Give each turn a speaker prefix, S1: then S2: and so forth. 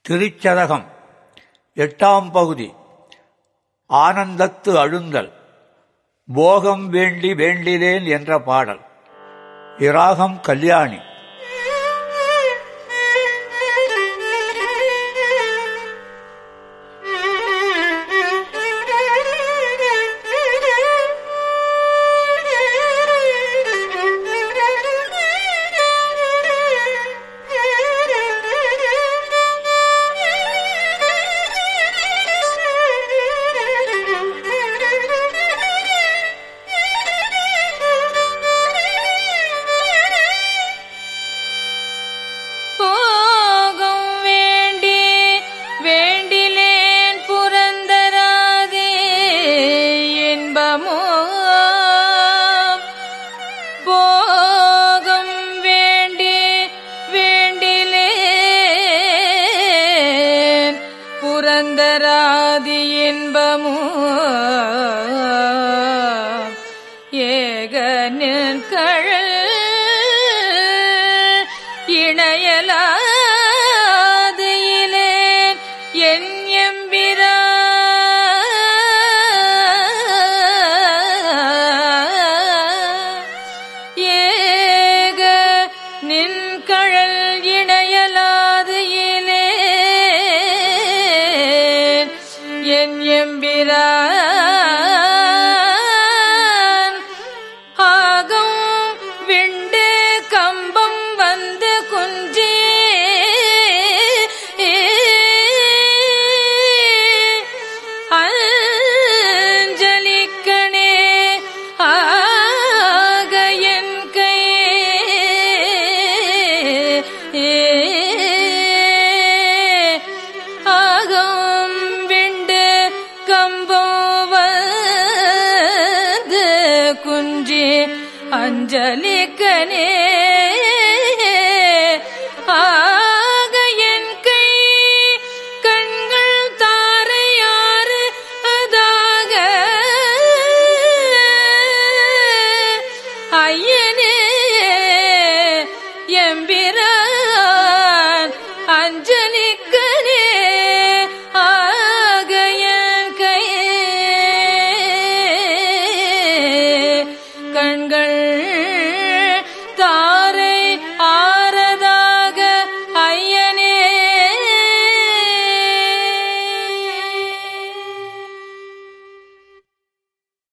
S1: திருச்சதகம் எட்டாம் பகுதி ஆனந்தத்து அழுந்தல் போகம் வேண்டி வேண்டிலேன் என்ற பாடல் இராகம் கல்யாணி
S2: போகம் வேண்டி வேண்டிலேன் புரந்தராதே இன்பமோ போகம் வேண்டி வேண்டிலேன் புரந்தராதி இன்பமோ ஏகனின் கழல் இணையலாது இலேன் என் எம்பிரா ஏக நின் கழல் இணையலாது இலேன் என் எம்பிரான் ஆகம் விண்டு கம்பம் வந்து குஞ்சி அஞ்சலிக்கணே ஆக என் கை ஆகம் விண்டு கம்போவது குஞ்சி அஞ்சலிக்கனே ஆக என் கை கண்கள் தாரையாறு அதாக ஐயனே எம்பிரான் அஞ்சலிக்கனே ஆக என் கையே கண்கள்